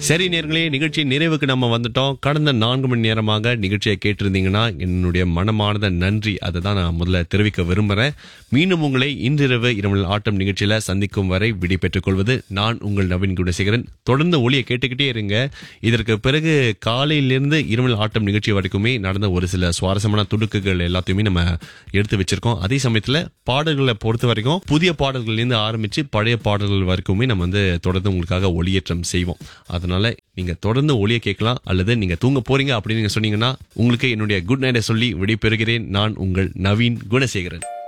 சரி நேர்களே நிகழ்ச்சியின் நிறைவுக்கு நம்ம வந்துட்டோம் கடந்த நான்கு மணி நேரமாக நிகழ்ச்சியை கேட்டிருந்தீங்கன்னா என்னுடைய மனமார்ந்த நன்றி அதை தான் நான் முதல்ல தெரிவிக்க விரும்புகிறேன் மீண்டும் உங்களை இன்றிரவு இரவு ஆட்டம் நிகழ்ச்சியில சந்திக்கும் வரை விடை பெற்றுக் கொள்வது நான் உங்கள் நவீன் குணசேகரன் தொடர்ந்து ஒளியை கேட்டுக்கிட்டே இருங்க இதற்கு பிறகு காலையிலிருந்து இரவு ஆட்டம் நிகழ்ச்சி வரைக்குமே நடந்த ஒரு சில சுவாரஸ்யமான துடுக்குகள் எல்லாத்தையுமே நம்ம எடுத்து வச்சிருக்கோம் அதே சமயத்துல பாடல்களை பொறுத்த வரைக்கும் புதிய பாடல்கள்ல இருந்து ஆரம்பிச்சு பழைய பாடல்கள் வரைக்குமே நம்ம வந்து தொடர்ந்து உங்களுக்காக ஒளியேற்றம் செய்வோம் அதனால நீங்க தொடர்ந்து ஒளியை கேட்கலாம் அல்லது நீங்க தூங்க போறீங்க அப்படின்னு நீங்க சொன்னீங்கன்னா உங்களுக்கு என்னுடைய குட் நைட்டை சொல்லி விடைபெறுகிறேன் நான் உங்கள் நவீன் குணசேகரன்